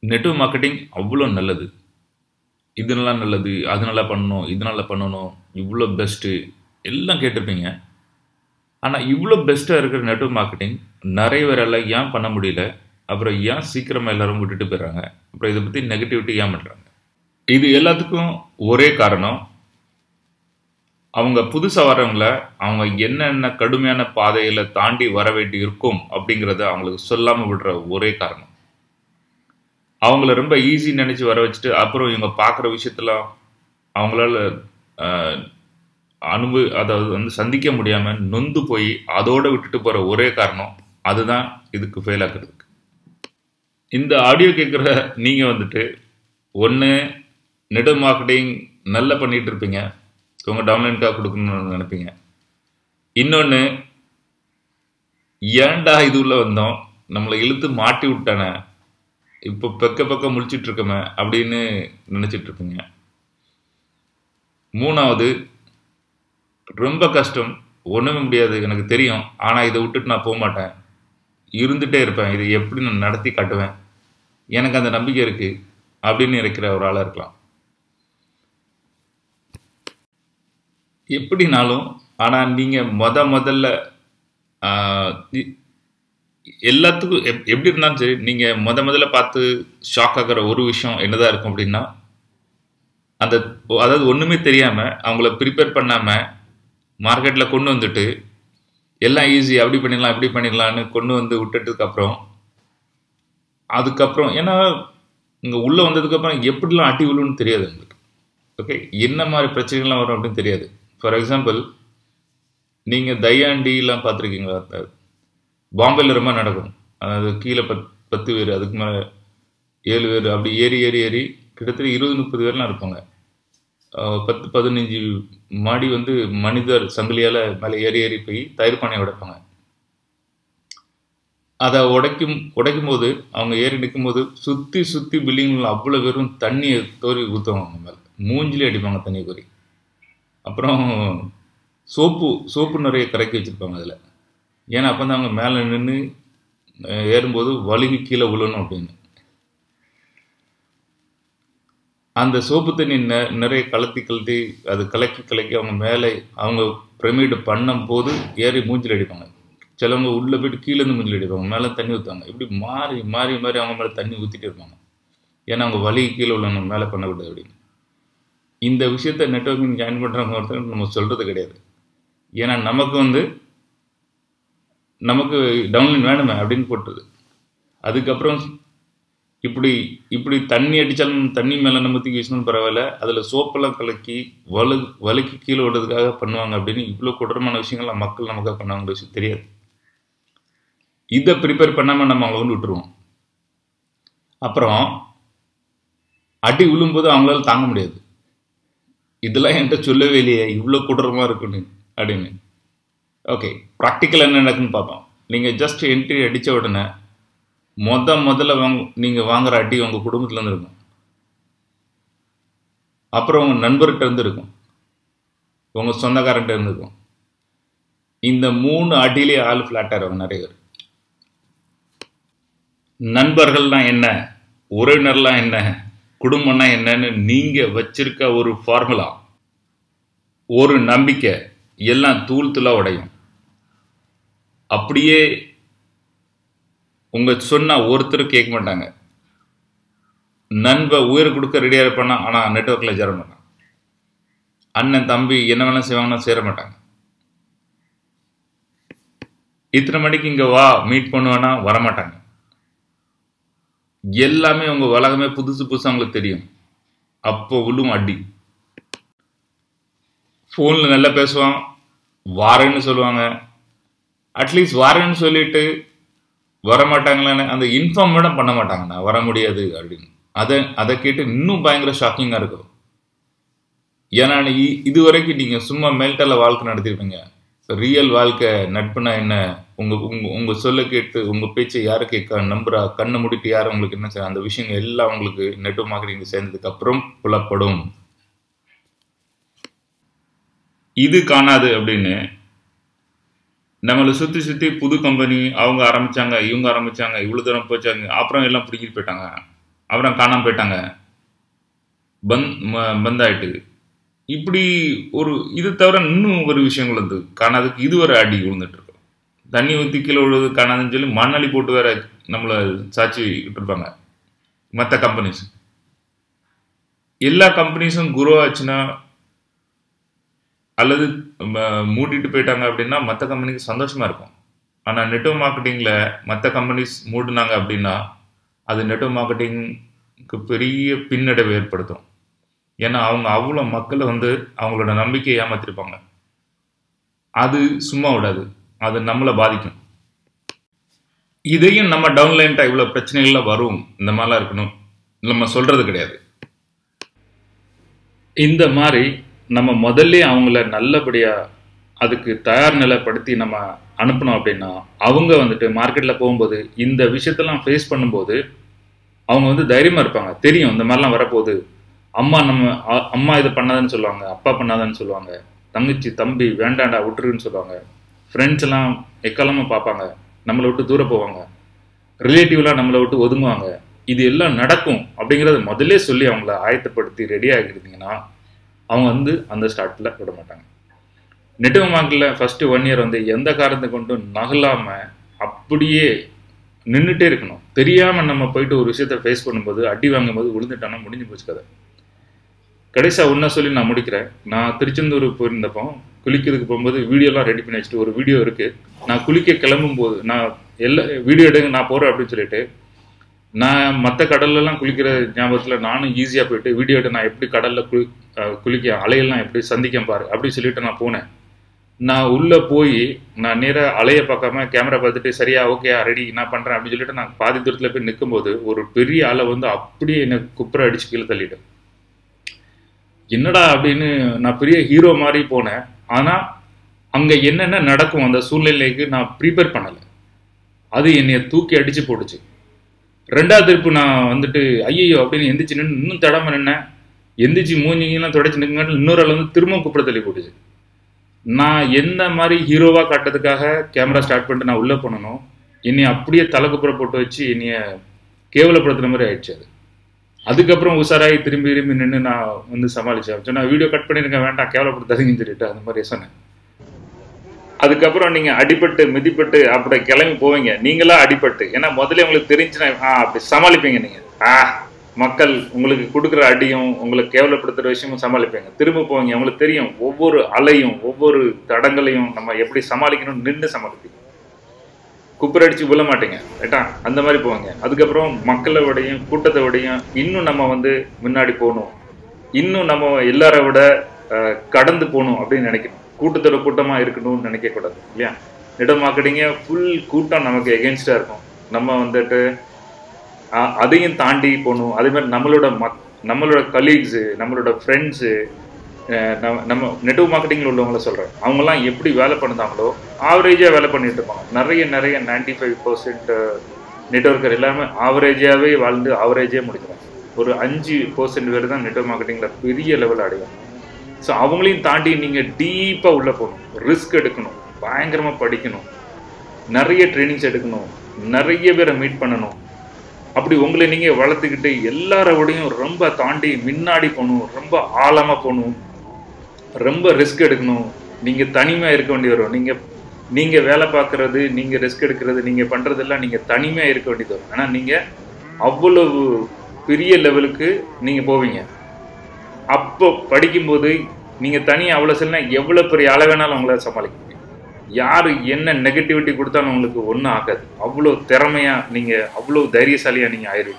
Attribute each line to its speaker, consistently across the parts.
Speaker 1: network marketing அவ்வளோ நல்லது இதெல்லாம் நல்லது அதனால பண்ணணும் இதனால பண்ணணும் இவ்வளோ பெஸ்ட்டு எல்லாம் கேட்டிருப்பீங்க ஆனால் இவ்வளோ பெஸ்ட்டாக இருக்கிற நெட்வொர்க் மார்க்கெட்டிங் நிறைய பேரால் ஏன் பண்ண முடியல அப்புறம் ஏன் சீக்கிரமாக எல்லாரும் விட்டுட்டு போயிடுறாங்க அப்புறம் இதை பற்றி நெகட்டிவிட்டி ஏன் பண்ணுறாங்க இது எல்லாத்துக்கும் ஒரே காரணம் அவங்க புதுசாக வரவங்கள அவங்க என்னென்ன கடுமையான பாதைகளை தாண்டி வர வேண்டி இருக்கும் அப்படிங்கிறத அவங்களுக்கு சொல்லாமல் விடுற ஒரே காரணம் அவங்கள ரொம்ப ஈஸி நினச்சி வர வச்சுட்டு அப்புறம் இவங்க பார்க்குற விஷயத்தெல்லாம் அவங்களால ஆஹ், அனுபவி அதாவது வந்து சந்திக்க முடியாமல் நொந்து போய் அதோட விட்டுட்டு போகிற ஒரே காரணம் அதுதான் இதுக்கு ஃபெயில் ஆக்குறதுக்கு இந்த ஆடியோ கேட்குற நீங்கள் வந்துட்டு ஒன்று நெட் மார்க்கெட்டிங் நல்லா பண்ணிட்டு இருப்பீங்க உங்கள் டவுன்லைனுக்காக கொடுக்கணும்னு நினைப்பீங்க இன்னொன்று ஏன்டா இது உள்ள வந்தோம் நம்மளை இழுத்து மாட்டி விட்டானே இப்போ பெக்க பெக்க முழிச்சிட்டு இருக்கமே அப்படின்னு நினச்சிட்டு இருப்பீங்க மூணாவது ரொம்ப கஷ்டம் ஒன்றுமே முடியாது எனக்கு தெரியும் ஆனால் இதை விட்டுட்டு நான் போக மாட்டேன் இருந்துகிட்டே இருப்பேன் இதை எப்படி நான் நடத்தி காட்டுவேன் எனக்கு அந்த நம்பிக்கை இருக்குது அப்படின்னு இருக்கிற ஒரு ஆளாக இருக்கலாம் எப்படினாலும் ஆனால் நீங்கள் மொத முதல்ல ஆஹ், இ- எல்லாத்துக்கும் எப் எப்படி இருந்தாலும் சரி நீங்கள் முத முதல்ல பார்த்து ஷாக் ஆகிற ஒரு விஷயம் என்னதான் இருக்கும் அப்படின்னா அந்த அதாவது ஒன்றுமே தெரியாமல் அவங்கள ப்ரிப்பேர் பண்ணாமல் மார்க்கெட்டில் கொண்டு வந்துட்டு எல்லாம் ஈஸி அப்படி பண்ணிடலாம் இப்படி பண்ணிடலான்னு கொண்டு வந்து விட்டுட்டதுக்கு அப்புறம் அதுக்கப்புறம் ஏன்னா இங்கே உள்ளே வந்ததுக்கப்புறம் எப்படிலாம் அட்டி விழுன்னு தெரியாது உங்களுக்கு ஓகே என்ன மாதிரி பிரச்சனைகள்லாம் வரும் அப்படின்னு தெரியாது ஃபார் எக்ஸாம்பிள் நீங்கள் தையாண்டிலாம் பார்த்துருக்கீங்களா அந்த பாம்பேல ரொம்ப நடக்கும் அதாவது கீழே பத் பத்து பேர் அதுக்கு மேலே ஏழு பேர் அப்படி ஏறி ஏறி ஏறி கிட்டத்தட்ட இருபது முப்பது பேர்லாம் இருப்பாங்க ஆஹ் பத்து பதினஞ்சு மாடி வந்து மனிதர் சங்கிலியால் மேலே ஏறி ஏறி போய் தயிர் பானையை உடைப்பாங்க அதை உடைக்கும் உடைக்கும் போது அவங்க ஏறி நிற்கும்போது சுற்றி சுற்றி பில்டிங்கில் அவ்வளோ பேரும் தண்ணியை தோறி ஊற்றுவாங்க அவங்க மேலே மூஞ்சிலே அடிப்பாங்க தண்ணி கோரி அப்புறம் சோப்பு சோப்பு நிறைய கரைக்கி வச்சுருப்பாங்க அதில் ஏன்னா அப்போ தான் அவங்க மேலே நின்று ஏறும்போது வழுகி கீழே விழணும் அப்படின்னு அந்த சோப்பு தண்ணி நெ நிறைய கலத்தி கலத்தி அது கலக்கி கலக்கி அவங்க மேலே அவங்க பிரமிடு பண்ணும்போது ஏறி மூஞ்சில் அடிப்பாங்க சிலவங்க உள்ளே போயிட்டு கீழேருந்து மூஞ்சில் அடிப்பாங்க மேலே தண்ணி ஊற்றுவாங்க இப்படி மாறி மாறி மாறி அவங்க மேலே தண்ணி ஊற்றிட்டே இருப்பாங்க ஏன்னா அவங்க வலி கீழே உள்ளவங்க மேலே பண்ணக்கூடாது அப்படின்னு இந்த விஷயத்த நெட்ஒர்க்கிங் ஜாயின் பண்ணுறவங்க ஒருத்தர் நம்ம சொல்கிறது கிடையாது ஏன்னா நமக்கு வந்து நமக்கு டவுன்லைன் வேணுமே அப்படின்னு போட்டுது அதுக்கப்புறம் இப்படி இப்படி தண்ணி அடித்தாலும் தண்ணி மேலே நம்ம தூக்கி வீசணும் பரவாயில்ல அதில் சோப்பெல்லாம் கலக்கி வலு வலிக்கு கீழே விடுறதுக்காக பண்ணுவாங்க அப்படின்னு இவ்வளோ கொடூரமான விஷயங்கள்லாம் மக்கள் நமக்காக பண்ணாங்க விஷயம் தெரியாது இதை ப்ரிப்பேர் பண்ணாமல் நம்ம அவங்கள வந்து விட்டுருவோம் அப்புறம் அடி விழும்போது அவங்களால தாங்க முடியாது இதெல்லாம் என்கிட்ட சொல்லவே இல்லையே இவ்வளோ கொடூரமாக இருக்குன்னு அப்படின்னு ஓகே ப்ராக்டிக்கல் என்ன நடக்குன்னு பார்ப்போம் நீங்கள் ஜஸ்ட் என்ட்ரி அடித்த உடனே மொத முதல்ல வாங்க நீங்கள் வாங்குற அடி உங்கள் குடும்பத்துலேருந்து இருக்கும் அப்புறம் உங்கள் நண்பர்கிட்ட இருந்து இருக்கும் உங்கள் சொந்தக்காரன்ட்ட இருந்து இருக்கும் இந்த மூணு அடியிலே ஆள் ஃப்ளாட் ஆகிறவங்க நிறைய பேர் நண்பர்கள்லாம் என்ன உறவினர்லாம் என்ன குடும்பம்னா என்னன்னு நீங்கள் வச்சிருக்க ஒரு ஃபார்முலா ஒரு நம்பிக்கை எல்லாம் தூள் தூளாக உடையும் அப்படியே உங்க சொன்னா ஒருத்தர் கேட்க மாட்டாங்க நண்ப உயிர் கொடுக்க ரெடியாக இருப்பானா ஆனால் நெட்ஒர்க்கில் சேர மாட்டான் அண்ணன் தம்பி என்ன வேணா செய்வாங்கன்னா சேர மாட்டாங்க இத்தனை மணிக்கு இங்கே வா மீட் பண்ணுவேன்னா வரமாட்டாங்க எல்லாமே உங்க உலகமே புதுசு புதுசு அவங்களுக்கு தெரியும் அப்போ விழும் அடி ஃபோனில் நல்லா பேசுவான் வாரேன்னு சொல்லுவாங்க அட்லீஸ்ட் வாரேன்னு சொல்லிட்டு வரமாட்டாங்களான்னு அந்த இன்ஃபார்ம் கூட பண்ண மாட்டாங்க நான் வர முடியாது அப்படின்னு அதை அதை கேட்டு இன்னும் பயங்கர ஷாக்கிங்காக இருக்கும் ஏன்னா இ- இது வரைக்கும் நீங்கள் சும்மா மேல்டல வாழ்க்கை நடத்திருப்பீங்க ரியல் வாழ்க்கை நட்புனா என்ன உங்கள் உங்கள் உங்கள் சொல்ல கேட்டு உங்கள் பேச்சை யாரை கேட்க நம்புறா கண்ணை மூடிட்டு யார் உங்களுக்கு என்ன செய்ய அந்த விஷயங்கள் எல்லாம் உங்களுக்கு நெட்வொர்க் மார்க்கெட்டிங் சேர்ந்ததுக்கு அப்புறம் புலப்படும் இது காணாது அப்படின்னு நம்மளை சுற்றி சுற்றி புது கம்பெனி அவங்க ஆரம்பிச்சாங்க இவங்க ஆரம்பிச்சாங்க இவ்வளோ தூரம் போச்சாங்க அப்புறம் எல்லாம் பிடிக்கிட்டு போயிட்டாங்க அப்புறம் காணாமல் போயிட்டாங்க பந்த் ம- பந்த் ஆயிட்டு இப்படி ஒரு இது தவிர இன்னும் ஒரு விஷயங்கள் வந்து காணாதுக்கு இது ஒரு அடி விழுந்துட்டு இருக்கும் தண்ணி ஊற்றி கீழே விழுது காணாதுன்னு சொல்லி மண்ணாளி போட்டு வேற நம்மளை சாட்சி விட்டுருப்பாங்க மற்ற கம்பெனிஸ் எல்லா கம்பெனிஸும் குரோ ஆச்சுன்னா அல்லது ம- மூடிட்டு போயிட்டாங்க அப்படின்னா மற்ற கம்பெனிக்கு சந்தோஷமா இருக்கும் ஆனால் நெட்வொர்க் மார்க்கெட்டிங்கில் மற்ற கம்பெனிஸ் மூடினாங்க அப்படின்னா அது நெட்வொர்க் மார்க்கெட்டிங்க்கு பெரிய பின்னடைவை ஏற்படுத்தும் ஏன்னா அவங்க அவ்வளோ மக்களை வந்து அவங்களோட நம்பிக்கையை ஏமாத்திருப்பாங்க அது சும்மா விடாது அது நம்மளை பாதிக்கும் இதையும் நம்ம டவுன்லைன்ட்டா இவ்வளோ பிரச்சனைகள்லாம் வரும் இந்த மாதிரிலாம் இருக்கணும் நம்ம சொல்றது கிடையாது இந்த மாதிரி நம்ம முதல்ல அவங்கள நல்லபடியா அதுக்கு தயார் நிலைப்படுத்தி நம்ம அனுப்பணும் அப்படின்னா அவங்க வந்துட்டு மார்க்கெட்டில் போகும்போது இந்த விஷயத்தெல்லாம் ஃபேஸ் பண்ணும்போது அவங்க வந்து தைரியமா இருப்பாங்க தெரியும் இந்த மாதிரிலாம் வரப்போகுது அம்மா நம்ம அ- அம்மா இது பண்ணாதன்னு சொல்லுவாங்க அப்பா பண்ணாதன்னு சொல்லுவாங்க தங்கச்சி தம்பி வேண்டாண்டா விட்டுருன்னு சொல்லுவாங்க ஃப்ரெண்ட்ஸ் எல்லாம் எக்காலமாக பார்ப்பாங்க நம்மளை விட்டு தூர போவாங்க ரிலேட்டிவ்லாம் நம்மளை விட்டு ஒதுங்குவாங்க இது எல்லாம் நடக்கும் அப்படிங்கிறத முதல்ல சொல்லி அவங்கள ஆயத்தப்படுத்தி ரெடி ஆகிருந்தீங்கன்னா அவங்க வந்து அந்த ஸ்டார்ட்டில் விட மாட்டாங்க நெட்வொர்க் மார்க்கெட்டில் ஃபஸ்ட்டு ஒன் இயர் வந்து எந்த காரணத்தை கொண்டும் நகலாமல் அப்படியே நின்றுட்டே இருக்கணும் தெரியாமல் நம்ம போயிட்டு ஒரு விஷயத்தை ஃபேஸ் பண்ணும்போது அடி வாங்கும்போது விழுந்துட்டோன்னா முடிஞ்சு போச்சு கதை கடைசியாக ஒன்றா சொல்லி நான் முடிக்கிறேன் நான் திருச்செந்தூர் போயிருந்தப்போ குளிக்கிறதுக்கு போகும்போது வீடியோலாம் ரெடி பண்ணி வச்சுட்டு ஒரு வீடியோ இருக்குது நான் குளிக்க கிளம்பும் போது நான் எல்லா வீடியோ எடுங்க நான் போகிறேன் அப்படின்னு சொல்லிட்டு நான் மற்ற கடல்லலாம் குளிக்கிற ஞாபகத்தில் நானும் ஈஸியாக போயிட்டு வீடியோ எடுத்து நான் எப்படி கடலில் குளி அஹ் குளிக்க அலையெல்லாம் எப்படி சந்திக்க பாரு அப்படி சொல்லிட்டு நான் போனேன் நான் உள்ளே போய் நான் நேராக அலையை பார்க்காம கேமரா பார்த்துட்டு சரியா ஓகே ரெடி நான் பண்ணுறேன் அப்படின்னு சொல்லிட்டு நான் பாதி தூரத்தில் போய் நிற்கும்போது ஒரு பெரிய அலை வந்து அப்படியே எனக்கு குப்புற அடிச்சு கீழே தள்ளிட்டு என்னடா அப்படின்னு நான் பெரிய ஹீரோ மாதிரி போனேன் ஆனால் அங்கே என்னென்ன நடக்கும் அந்த சூழ்நிலைக்கு நான் ப்ரிப்பேர் பண்ணலை அது என்னைய தூக்கி அடிச்சு போட்டுச்சு ரெண்டாவது திருப்பு நான் வந்துட்டு ஐயோ அப்படின்னு எந்திரிச்சு நின்று இன்னும் தடாம நின்னேன் எந்திரிச்சு மூஞ்சிங்கெல்லாம் தொடச்சி நிற்காட்டி இன்னொரு ஆள் வந்து திரும்ப குப்புற தள்ளி போட்டுச்சு நான் எந்த மாதிரி ஹீரோவாக காட்டுறதுக்காக கேமரா ஸ்டார்ட் பண்ணிட்டு நான் உள்ளே போனனோ என்னை அப்படியே தலை குப்புற போட்டு வச்சு என்னைய கேவலப்படுத்துற மாதிரி ஆயிடுச்சு அது அதுக்கப்புறம் உஷாராகி திரும்பி திரும்பி நின்று நான் வந்து சமாளிச்சேன் சொன்னா வீடியோ கட் பண்ணிருக்கேன் வேண்டாம் கேவலப்படுத்தாதீங்கன்னு சொல்லிட்டு அந்த மாதிரி சொன்னேன் அதுக்கப்புறம் நீங்க அடிபட்டு மிதிப்பட்டு அப்படி கிளம்பி போவீங்க நீங்களா அடிபட்டு ஏன்னா முதல்ல உங்களுக்கு தெரிஞ்சுனா ஆ அப்படி சமாளிப்பீங்க நீங்க ஆ மக்கள் உங்களுக்கு கொடுக்குற அடியும் உங்களுக்கு கேவலப்படுத்துற விஷயமும் சமாளிப்பீங்க திரும்ப போவீங்க உங்களுக்கு தெரியும் ஒவ்வொரு அலையும் ஒவ்வொரு தடங்களையும் நம்ம எப்படி சமாளிக்கணும்னு நின்று சமாளிப்பீங்க குப்புரடிச்சு விழ மாட்டீங்க ரைட்டா அந்த மாதிரி போவாங்க அதுக்கப்புறம் மக்களை விடையும் கூட்டத்தை விடையும் இன்னும் நம்ம வந்து முன்னாடி போகணும் இன்னும் நம்ம எல்லாரை விட அஹ், கடந்து போகணும் அப்படின்னு நினைக்கணும் கூட்டத்தோட கூட்டமாக இருக்கணும்னு நினைக்கக்கூடாது இல்லையா நெட் மார்க்கெட்டிங்கே ஃபுல் கூட்டம் நமக்கு எகென்ஸ்டாக இருக்கும் நம்ம வந்துட்டு அஹ், அதையும் தாண்டி போகணும் அதே மாதிரி நம்மளோட மக் நம்மளோட கலீக்ஸு நம்மளோட ஃப்ரெண்ட்ஸு நம்ம நம்ம நெட்வொர்க் மார்க்கெட்டிங்கில் உள்ளவங்கள சொல்கிறேன் அவங்கெல்லாம் எப்படி வேலை பண்ணுதாங்களோ ஆவரேஜாக வேலை பண்ணிட்டு இருப்பாங்க நிறைய நிறைய நைன்டி ஃபைவ் பர்சன்ட் நெட்ஒர்க்கர் எல்லாமே ஆவரேஜாகவே வாழ்ந்து ஆவரேஜே முடிக்கிறாங்க ஒரு அஞ்சு பர்சன்ட் பேர் தான் நெட்வொர்க் மார்க்கெட்டிங்கில் பெரிய லெவல் அடையும் ஸோ அவங்களையும் தாண்டி நீங்கள் டீப்பாக உள்ளே போகணும் ரிஸ்க் எடுக்கணும் பயங்கரமாக படிக்கணும் நிறைய ட்ரைனிங்ஸ் எடுக்கணும் நிறைய பேரை மீட் பண்ணணும் அப்படி உங்களை நீங்கள் வளர்த்துக்கிட்டு எல்லார விடையும் ரொம்ப தாண்டி முன்னாடி போகணும் ரொம்ப ஆழமாக போகணும் ரொம்ப ரிஸ்க் எடுக்கணும் நீங்கள் தனிமையாக இருக்க வேண்டி வரும் நீங்கள் நீங்கள் வேலை பார்க்குறது நீங்கள் ரிஸ்க் எடுக்கிறது நீங்கள் பண்ணுறதெல்லாம் நீங்கள் தனிமையாக இருக்க வேண்டியது வரும் ஆனால் நீங்கள் அவ்வளவு பெரிய லெவலுக்கு நீங்கள் போவீங்க அப்போ படிக்கும்போது நீங்கள் தனியாக அவ்வளோ சில எவ்வளோ பெரிய அளவு வேணாலும் உங்களால் சமாளிக்க முடியும் யார் என்ன நெகட்டிவிட்டி கொடுத்தாலும் உங்களுக்கு ஒன்றும் ஆகாது அவ்வளோ திறமையாக நீங்கள் அவ்வளோ தைரியசாலியாக நீங்கள் ஆயிடுவீங்க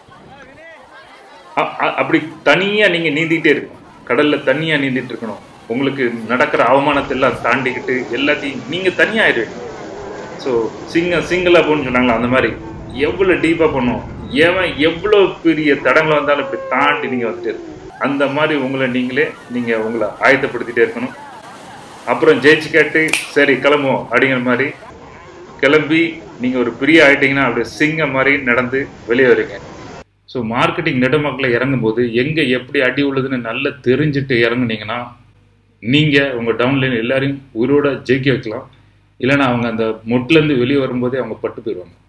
Speaker 1: அ- அ- அப்படி தனியாக நீங்கள் நீந்திக்கிட்டே இருக்கணும் கடலில் தனியாக நீந்திட்டு இருக்கணும் உங்களுக்கு நடக்கிற அவமானத்தை எல்லாம் தாண்டிக்கிட்டு எல்லாத்தையும் நீங்கள் தனியாக ஆயிடுவீங்க ஸோ சிங்க சிங்கிளாக போகணும்னு சொன்னாங்களா அந்த மாதிரி எவ்வளோ டீப்பாக பண்ணும் எவன் எவ்வளோ பெரிய தடங்களை வந்தாலும் இப்படி தாண்டி நீங்கள் வந்துட்டு இருக்கு அந்த மாதிரி உங்களை நீங்களே நீங்கள் உங்களை ஆயத்தப்படுத்திட்டே இருக்கணும் அப்புறம் ஜெயிச்சு கேட்டு சரி கிளம்புவோம் அப்படிங்கிற மாதிரி கிளம்பி நீங்கள் ஒரு பெரிய ஆயிட்டீங்கன்னா அப்படியே சிங்கம் மாதிரி நடந்து வெளியே வரீங்க ஸோ மார்க்கெட்டிங் நெடுமக்களை இறங்கும்போது எங்கே எப்படி அடி உள்ளதுன்னு நல்லா தெரிஞ்சுட்டு இறங்குனீங்கன்னா நீங்கள் உங்கள் டவுன்லைன் எல்லாரையும் உயிரோட ஜெயிக்க வைக்கலாம் இல்லைன்னா அவங்க அந்த மொட்டிலேருந்து வெளியே வரும்போதே அவங்க பட்டு போயிடுவாங்க